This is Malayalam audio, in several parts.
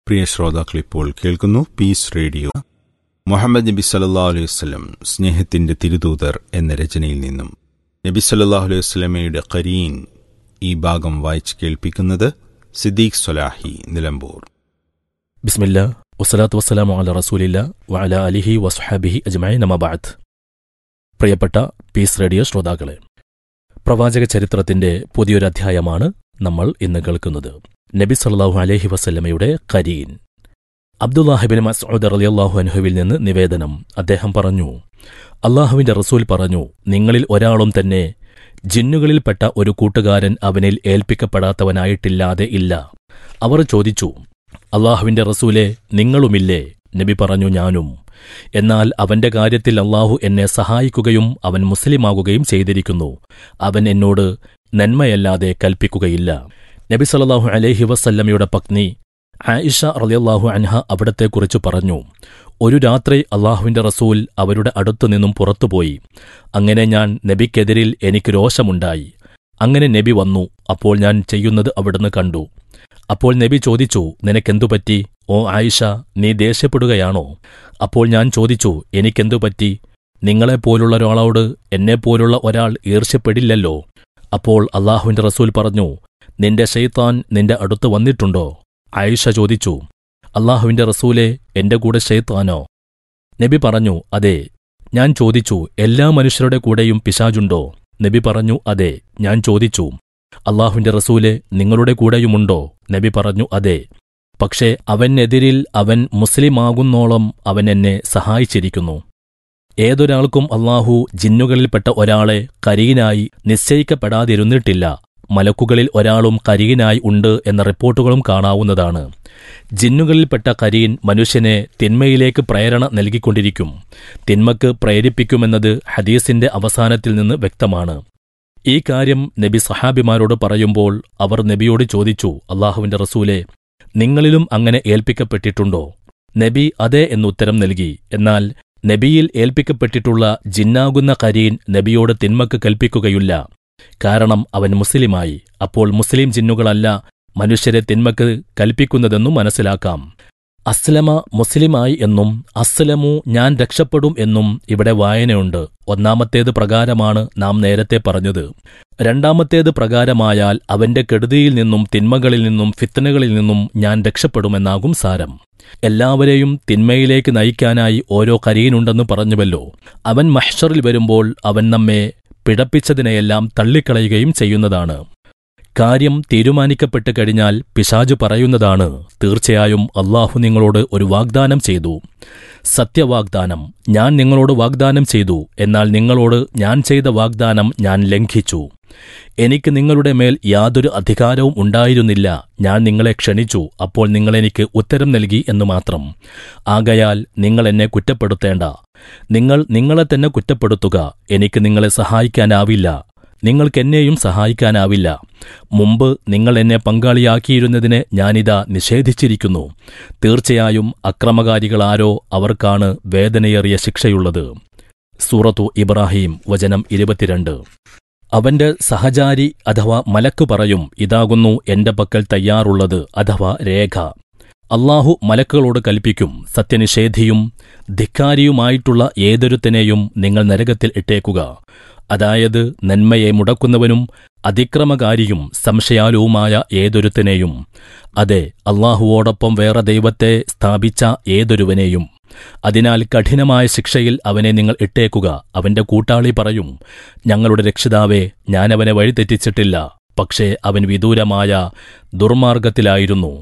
പ്രിയ ശ്രോതാക്കൾ ഇപ്പോൾ കേൾക്കുന്നു പീസ് റേഡിയോ മുഹമ്മദ് നബി സല്ലാ അലൈഹി വസ്ലം സ്നേഹത്തിന്റെ തിരുദൂതർ എന്ന രചനയിൽ നിന്നും നബി സല്ലാഹു അലൈഹി വസ്ലമയുടെ കരീൻ ഈ ഭാഗം വായിച്ച് കേൾപ്പിക്കുന്നത് സിദ്ദീഖ് സൊലാഹി നിലമ്പൂർ ബിസ്മില്ല വസ്സലാത്തു വസ്സലാമു അല റസൂലില്ല വഅല അലിഹി വസ്ഹാബിഹി അജ്മായി നമബാദ് പ്രിയപ്പെട്ട പീസ് റേഡിയോ ശ്രോതാക്കളെ പ്രവാചക ചരിത്രത്തിന്റെ പുതിയൊരു അധ്യായമാണ് നമ്മൾ ഇന്ന് കേൾക്കുന്നത് നബി സല്ലല്ലാഹു അലൈഹി വസല്ലമയുടെ കരീൻ അബ്ദുല്ലാഹിബിൻ മസ്ഊദ് റളിയല്ലാഹു അൻഹുവിൽ നിന്ന് നിവേദനം അദ്ദേഹം പറഞ്ഞു അള്ളാഹുവിന്റെ റസൂൽ പറഞ്ഞു നിങ്ങളിൽ ഒരാളും തന്നെ ജിന്നുകളിൽപ്പെട്ട ഒരു കൂട്ടുകാരൻ അവനിൽ ഏൽപ്പിക്കപ്പെടാത്തവനായിട്ടില്ലാതെ ഇല്ല അവർ ചോദിച്ചു അള്ളാഹുവിന്റെ റസൂലെ നിങ്ങളുമില്ലേ നബി പറഞ്ഞു ഞാനും എന്നാൽ അവന്റെ കാര്യത്തിൽ അള്ളാഹു എന്നെ സഹായിക്കുകയും അവൻ മുസ്ലിമാകുകയും ചെയ്തിരിക്കുന്നു അവൻ എന്നോട് നന്മയല്ലാതെ കൽപ്പിക്കുകയില്ല നബി സല്ലല്ലാഹു അലൈഹി വസല്ലമയുടെ പത്നി ആയിഷ റളിയല്ലാഹു അൻഹ അവിടത്തെക്കുറിച്ച് പറഞ്ഞു ഒരു രാത്രി അള്ളാഹുവിന്റെ റസൂൽ അവരുടെ അടുത്തുനിന്നും പുറത്തുപോയി അങ്ങനെ ഞാൻ നബിക്കെതിരിൽ എനിക്ക് രോഷമുണ്ടായി അങ്ങനെ നബി വന്നു അപ്പോൾ ഞാൻ ചെയ്യുന്നത് അവിടുന്ന് കണ്ടു അപ്പോൾ നബി ചോദിച്ചു നിനക്കെന്തു പറ്റി ഓ ആയിഷ നീ ദേഷ്യപ്പെടുകയാണോ അപ്പോൾ ഞാൻ ചോദിച്ചു എനിക്കെന്തു പറ്റി നിങ്ങളെപ്പോലുള്ള ഒരാളോട് എന്നെപ്പോലുള്ള ഒരാൾ ഈർഷ്യപ്പെടില്ലല്ലോ അപ്പോൾ അള്ളാഹുവിന്റെ റസൂൽ പറഞ്ഞു നിന്റെ ഷെയ്ത്താൻ നിന്റെ അടുത്ത് വന്നിട്ടുണ്ടോ ആയിഷ ചോദിച്ചു അള്ളാഹുവിന്റെ റസൂലെ എന്റെ കൂടെ ഷെയ്ത്താനോ നബി പറഞ്ഞു അതെ ഞാൻ ചോദിച്ചു എല്ലാ മനുഷ്യരുടെ കൂടെയും പിശാജുണ്ടോ നബി പറഞ്ഞു അതെ ഞാൻ ചോദിച്ചു അള്ളാഹുവിന്റെ റസൂലെ നിങ്ങളുടെ കൂടെയുമുണ്ടോ നബി പറഞ്ഞു അതെ പക്ഷേ അവനെതിരിൽ അവൻ മുസ്ലിമാകുന്നോളം അവൻ എന്നെ സഹായിച്ചിരിക്കുന്നു ഏതൊരാൾക്കും അള്ളാഹു ജിന്നുകളിൽപ്പെട്ട ഒരാളെ കരീനായി നിശ്ചയിക്കപ്പെടാതിരുന്നിട്ടില്ല മലക്കുകളിൽ ഒരാളും കരീനായി ഉണ്ട് എന്ന റിപ്പോർട്ടുകളും കാണാവുന്നതാണ് ജിന്നുകളിൽപ്പെട്ട കരീൻ മനുഷ്യനെ തിന്മയിലേക്ക് പ്രേരണ നൽകിക്കൊണ്ടിരിക്കും തിന്മക്ക് പ്രേരിപ്പിക്കുമെന്നത് ഹദീസിന്റെ അവസാനത്തിൽ നിന്ന് വ്യക്തമാണ് ഈ കാര്യം നബി സഹാബിമാരോട് പറയുമ്പോൾ അവർ നബിയോട് ചോദിച്ചു അള്ളാഹുവിന്റെ റസൂലെ നിങ്ങളിലും അങ്ങനെ ഏൽപ്പിക്കപ്പെട്ടിട്ടുണ്ടോ നബി അതെ എന്നുത്തരം നൽകി എന്നാൽ നബിയിൽ ഏൽപ്പിക്കപ്പെട്ടിട്ടുള്ള ജിന്നാകുന്ന കരീൻ നബിയോട് തിന്മക്ക് കൽപ്പിക്കുകയില്ല കാരണം അവൻ മുസ്ലിമായി അപ്പോൾ മുസ്ലിം ജിന്നുകളല്ല മനുഷ്യരെ തിന്മക്ക് കൽപ്പിക്കുന്നതെന്നും മനസ്സിലാക്കാം അസ്ലമ മുസ്ലിമായി എന്നും അസ്ലമു ഞാൻ രക്ഷപ്പെടും എന്നും ഇവിടെ വായനയുണ്ട് ഒന്നാമത്തേത് പ്രകാരമാണ് നാം നേരത്തെ പറഞ്ഞത് രണ്ടാമത്തേത് പ്രകാരമായാൽ അവന്റെ കെടുതിയിൽ നിന്നും തിന്മകളിൽ നിന്നും ഫിത്തനകളിൽ നിന്നും ഞാൻ രക്ഷപ്പെടുമെന്നാകും സാരം എല്ലാവരെയും തിന്മയിലേക്ക് നയിക്കാനായി ഓരോ കരീനുണ്ടെന്ന് പറഞ്ഞുവല്ലോ അവൻ മഹ്ഷറിൽ വരുമ്പോൾ അവൻ നമ്മെ പിഴപ്പിച്ചതിനെയെല്ലാം തള്ളിക്കളയുകയും ചെയ്യുന്നതാണ് കാര്യം തീരുമാനിക്കപ്പെട്ട് കഴിഞ്ഞാൽ പിശാജു പറയുന്നതാണ് തീർച്ചയായും അള്ളാഹു നിങ്ങളോട് ഒരു വാഗ്ദാനം ചെയ്തു സത്യവാഗ്ദാനം ഞാൻ നിങ്ങളോട് വാഗ്ദാനം ചെയ്തു എന്നാൽ നിങ്ങളോട് ഞാൻ ചെയ്ത വാഗ്ദാനം ഞാൻ ലംഘിച്ചു എനിക്ക് നിങ്ങളുടെ മേൽ യാതൊരു അധികാരവും ഉണ്ടായിരുന്നില്ല ഞാൻ നിങ്ങളെ ക്ഷണിച്ചു അപ്പോൾ നിങ്ങളെനിക്ക് ഉത്തരം നൽകി എന്നു മാത്രം ആകയാൽ നിങ്ങൾ എന്നെ കുറ്റപ്പെടുത്തേണ്ട നിങ്ങൾ നിങ്ങളെ തന്നെ കുറ്റപ്പെടുത്തുക എനിക്ക് നിങ്ങളെ സഹായിക്കാനാവില്ല നിങ്ങൾക്കെന്നെയും സഹായിക്കാനാവില്ല മുമ്പ് നിങ്ങൾ എന്നെ പങ്കാളിയാക്കിയിരുന്നതിനെ ഞാനിതാ നിഷേധിച്ചിരിക്കുന്നു തീർച്ചയായും അക്രമകാരികളാരോ അവർക്കാണ് വേദനയേറിയ ശിക്ഷയുള്ളത് സൂറത്തു ഇബ്രാഹിം വചനം ഇരുപത്തിരണ്ട് അവന്റെ സഹചാരി അഥവാ മലക്ക് പറയും ഇതാകുന്നു എന്റെ പക്കൽ തയ്യാറുള്ളത് അഥവാ രേഖ അള്ളാഹു മലക്കുകളോട് കൽപ്പിക്കും സത്യനിഷേധിയും ധിക്കാരിയുമായിട്ടുള്ള ഏതൊരുത്തനെയും നിങ്ങൾ നരകത്തിൽ ഇട്ടേക്കുക അതായത് നന്മയെ മുടക്കുന്നവനും അതിക്രമകാരിയും സംശയാലുവുമായ ഏതൊരുത്തനെയും അതെ അള്ളാഹുവോടൊപ്പം വേറെ ദൈവത്തെ സ്ഥാപിച്ച ഏതൊരുവനെയും അതിനാൽ കഠിനമായ ശിക്ഷയിൽ അവനെ നിങ്ങൾ ഇട്ടേക്കുക അവന്റെ കൂട്ടാളി പറയും ഞങ്ങളുടെ രക്ഷിതാവെ ഞാനവനെ വഴിതെറ്റിച്ചിട്ടില്ല പക്ഷേ അവൻ വിദൂരമായ ദുർമാർഗത്തിലായിരുന്നു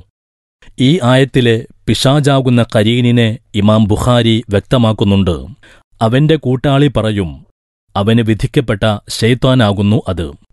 ഈ ആയത്തിലെ പിശാജാകുന്ന കരീനിനെ ഇമാം ബുഖാരി വ്യക്തമാക്കുന്നുണ്ട് അവന്റെ കൂട്ടാളി പറയും അവന് വിധിക്കപ്പെട്ട ഷെയ്ത്താനാകുന്നു അത്